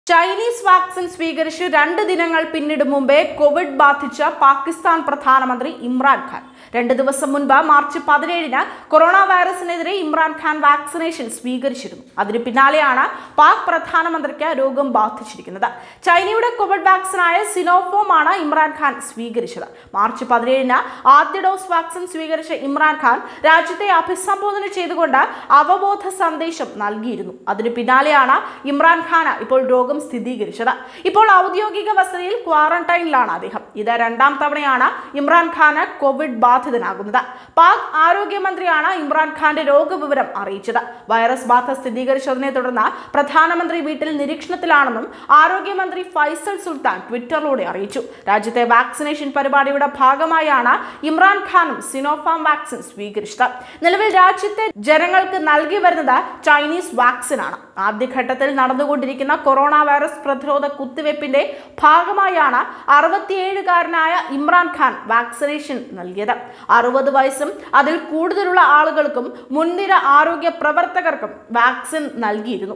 Chinese vaccine സ്വീകരിച്ച് രണ്ട് ദിനങ്ങൾ പിന്നിടും മുമ്പേ കോവിഡ് ബാധിച്ച പാകിസ്ഥാൻ പ്രധാനമന്ത്രി ഇമ്രാൻഖാൻ രണ്ട് ദിവസം മുൻപ് മാർച്ച് പതിനേഴിന് കൊറോണ വൈറസിനെതിരെ ഇമ്രാൻഖാൻ വാക്സിനേഷൻ സ്വീകരിച്ചിരുന്നു അതിന് പിന്നാലെയാണ് പാക് പ്രധാനമന്ത്രിക്ക് രോഗം ബാധിച്ചിരിക്കുന്നത് ചൈനയുടെ കോവിഡ് വാക്സിനായ സിനോഫോം ആണ് ഇമ്രാൻഖാൻ സ്വീകരിച്ചത് മാർച്ച് പതിനേഴിന് ആദ്യ ഡോസ് വാക്സിൻ സ്വീകരിച്ച ഇമ്രാൻഖാൻ രാജ്യത്തെ അഭിസംബോധന ചെയ്തുകൊണ്ട് അവബോധ സന്ദേശം നൽകിയിരുന്നു അതിന് പിന്നാലെയാണ് ഇമ്രാൻഖാന് ഇപ്പോൾ രോഗം സ്ഥിരീകരിച്ചത് ഇപ്പോൾ ഔദ്യോഗിക വസതിയിൽ ക്വാറന്റൈനിലാണ് അദ്ദേഹം ഇത് രണ്ടാം തവണയാണ് ഇമ്രാൻഖാന് കോവിഡ് ബാധിതനാകുന്നത് പാക് ആരോഗ്യമന്ത്രിയാണ് ഇമ്രാൻഖാന്റെ രോഗവിവരം അറിയിച്ചത് വൈറസ് ബാധ സ്ഥിരീകരിച്ചതിനെ തുടർന്ന് പ്രധാനമന്ത്രി വീട്ടിൽ നിരീക്ഷണത്തിലാണെന്നും ആരോഗ്യമന്ത്രി ഫൈസൽ സുൽത്താൻ ട്വിറ്ററിലൂടെ അറിയിച്ചു രാജ്യത്തെ വാക്സിനേഷൻ പരിപാടിയുടെ ഭാഗമായാണ് ഇമ്രാൻഖാനും സിനോഫാം വാക്സിൻ സ്വീകരിച്ചത് നിലവിൽ രാജ്യത്തെ ജനങ്ങൾക്ക് നൽകി വരുന്നത് ചൈനീസ് വാക്സിനാണ് ആദ്യഘട്ടത്തിൽ നടന്നുകൊണ്ടിരിക്കുന്ന കൊറോണ വൈറസ് പ്രതിരോധ കുത്തിവയ്പ്പിന്റെ ഭാഗമായാണ് അറുപത്തിയേഴുകാരനായ ഇമ്രാൻഖാൻ വാക്സിനേഷൻ നൽകിയത് അറുപത് വയസ്സും അതിൽ കൂടുതലുള്ള ആളുകൾക്കും മുൻനിര ആരോഗ്യ പ്രവർത്തകർക്കും വാക്സിൻ നൽകിയിരുന്നു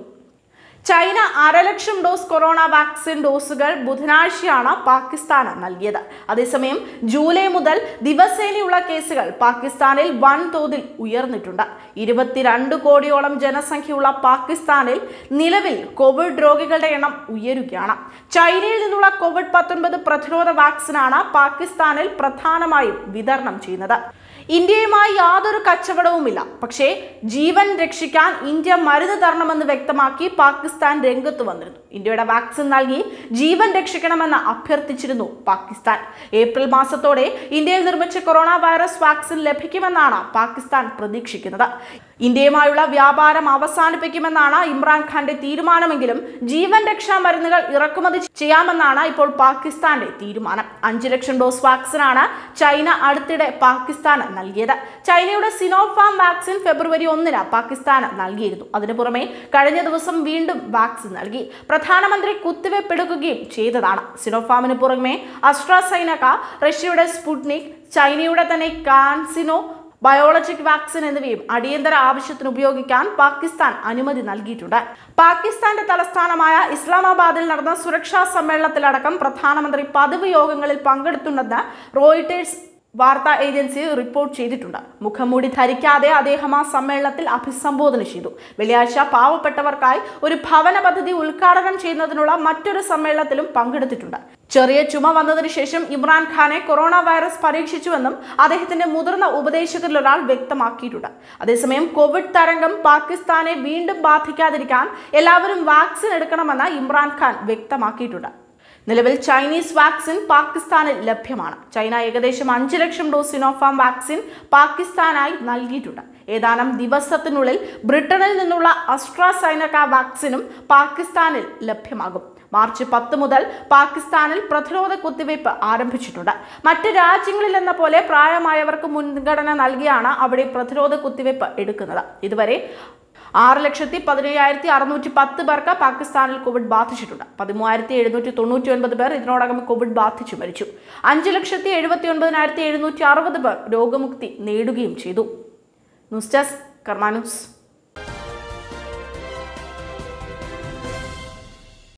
ചൈന അരലക്ഷം ഡോസ് കൊറോണ വാക്സിൻ ഡോസുകൾ ബുധനാഴ്ചയാണ് പാകിസ്ഥാന് നൽകിയത് അതേസമയം ജൂലൈ മുതൽ ദിവസേനയുള്ള കേസുകൾ പാകിസ്ഥാനിൽ വൻതോതിൽ ഉയർന്നിട്ടുണ്ട് ഇരുപത്തിരണ്ട് കോടിയോളം ജനസംഖ്യയുള്ള പാകിസ്ഥാനിൽ നിലവിൽ കോവിഡ് രോഗികളുടെ എണ്ണം ഉയരുകയാണ് ചൈനയിൽ നിന്നുള്ള കോവിഡ് പത്തൊൻപത് പ്രതിരോധ വാക്സിനാണ് പാകിസ്ഥാനിൽ പ്രധാനമായും വിതരണം ചെയ്യുന്നത് ഇന്ത്യയുമായി യാതൊരു കച്ചവടവുമില്ല പക്ഷേ ജീവൻ രക്ഷിക്കാൻ ഇന്ത്യ മരുന്ന് തരണമെന്ന് വ്യക്തമാക്കി പാകിസ്ഥാൻ രംഗത്ത് വന്നിരുന്നു ഇന്ത്യയുടെ വാക്സിൻ നൽകി ജീവൻ രക്ഷിക്കണമെന്ന് അഭ്യർത്ഥിച്ചിരുന്നു പാകിസ്ഥാൻ ഏപ്രിൽ മാസത്തോടെ ഇന്ത്യയിൽ നിർമ്മിച്ച കൊറോണ വൈറസ് വാക്സിൻ ലഭിക്കുമെന്നാണ് പാകിസ്ഥാൻ പ്രതീക്ഷിക്കുന്നത് ഇന്ത്യയുമായുള്ള വ്യാപാരം അവസാനിപ്പിക്കുമെന്നാണ് ഇമ്രാൻഖാന്റെ തീരുമാനമെങ്കിലും ജീവൻ രക്ഷാ മരുന്നുകൾ ഇറക്കുമതി ചെയ്യാമെന്നാണ് ഇപ്പോൾ പാകിസ്ഥാന്റെ തീരുമാനം അഞ്ചു ലക്ഷം ഡോസ് വാക്സിനാണ് ചൈന അടുത്തിടെ പാകിസ്ഥാന് നൽകിയത് ചൈനയുടെ സിനോഫാം വാക്സിൻ ഫെബ്രുവരി ഒന്നിന് പാകിസ്ഥാന് നൽകിയിരുന്നു അതിനു പുറമെ കഴിഞ്ഞ ദിവസം വീണ്ടും വാക്സിൻ നൽകി പ്രധാനമന്ത്രി കുത്തിവയ്പ്പെടുക്കുകയും ചെയ്തതാണ് സിനോഫാമിന് പുറമെ അസ്ട്രാസൈനക റഷ്യയുടെ സ്പുട്നിക് ചൈനയുടെ തന്നെ കാൻസിനോ ബയോളജിക് വാക്സിൻ എന്നിവയും അടിയന്തര ആവശ്യത്തിന് ഉപയോഗിക്കാൻ പാകിസ്ഥാൻ അനുമതി നൽകിയിട്ടുണ്ട് പാകിസ്ഥാന്റെ തലസ്ഥാനമായ ഇസ്ലാമാബാദിൽ നടന്ന സുരക്ഷാ സമ്മേളനത്തിലടക്കം പ്രധാനമന്ത്രി പതിവ് യോഗങ്ങളിൽ പങ്കെടുത്തുണ്ടെന്ന് റോയിട്ടേഴ്സ് വാർത്താ ഏജൻസി റിപ്പോർട്ട് ചെയ്തിട്ടുണ്ട് മുഖംമൂടി ധരിക്കാതെ അദ്ദേഹം ആ സമ്മേളനത്തിൽ അഭിസംബോധന ചെയ്തു വെള്ളിയാഴ്ച പാവപ്പെട്ടവർക്കായി ഒരു ഭവന പദ്ധതി ഉദ്ഘാടനം ചെയ്യുന്നതിനുള്ള മറ്റൊരു സമ്മേളനത്തിലും പങ്കെടുത്തിട്ടുണ്ട് ചെറിയ ചുമ വന്നതിന് ശേഷം ഇമ്രാൻഖാനെ കൊറോണ വൈറസ് പരീക്ഷിച്ചുവെന്നും അദ്ദേഹത്തിന്റെ മുതിർന്ന ഉപദേശകരിൽ ഒരാൾ വ്യക്തമാക്കിയിട്ടുണ്ട് അതേസമയം കോവിഡ് തരംഗം പാകിസ്ഥാനെ വീണ്ടും ബാധിക്കാതിരിക്കാൻ എല്ലാവരും വാക്സിൻ എടുക്കണമെന്ന് ഇമ്രാൻഖാൻ വ്യക്തമാക്കിയിട്ടുണ്ട് നിലവിൽ ചൈനീസ് വാക്സിൻ പാകിസ്ഥാനിൽ ലഭ്യമാണ് ചൈന ഏകദേശം അഞ്ച് ലക്ഷം ഡോസ് സിനോഫാം വാക്സിൻ പാകിസ്ഥാനായി നൽകിയിട്ടുണ്ട് ഏതാനും ദിവസത്തിനുള്ളിൽ ബ്രിട്ടനിൽ നിന്നുള്ള അസ്ട്രാസൈനക വാക്സിനും പാകിസ്ഥാനിൽ ലഭ്യമാകും മാർച്ച് പത്ത് മുതൽ പാകിസ്ഥാനിൽ പ്രതിരോധ കുത്തിവയ്പ് ആരംഭിച്ചിട്ടുണ്ട് മറ്റ് രാജ്യങ്ങളിൽ എന്ന പോലെ പ്രായമായവർക്ക് മുൻഗണന നൽകിയാണ് അവിടെ പ്രതിരോധ കുത്തിവയ്പ് എടുക്കുന്നത് ഇതുവരെ ആറ് ലക്ഷത്തി പതിനയ്യായിരത്തി അറുന്നൂറ്റി പത്ത് പേർക്ക് പാകിസ്ഥാനിൽ കോവിഡ് ബാധിച്ചിട്ടുണ്ട് പതിമൂവായിരത്തി എഴുന്നൂറ്റി തൊണ്ണൂറ്റി ഒൻപത് പേർ ഇതിനോടകം കോവിഡ് ബാധിച്ചു മരിച്ചു അഞ്ച് ലക്ഷത്തി എഴുപത്തി ഒൻപതിനായിരത്തി എഴുന്നൂറ്റി അറുപത് പേർ രോഗമുക്തി നേടുകയും ചെയ്തു ന്യൂസ് ഡെസ്ക് കർമാ ന്യൂസ്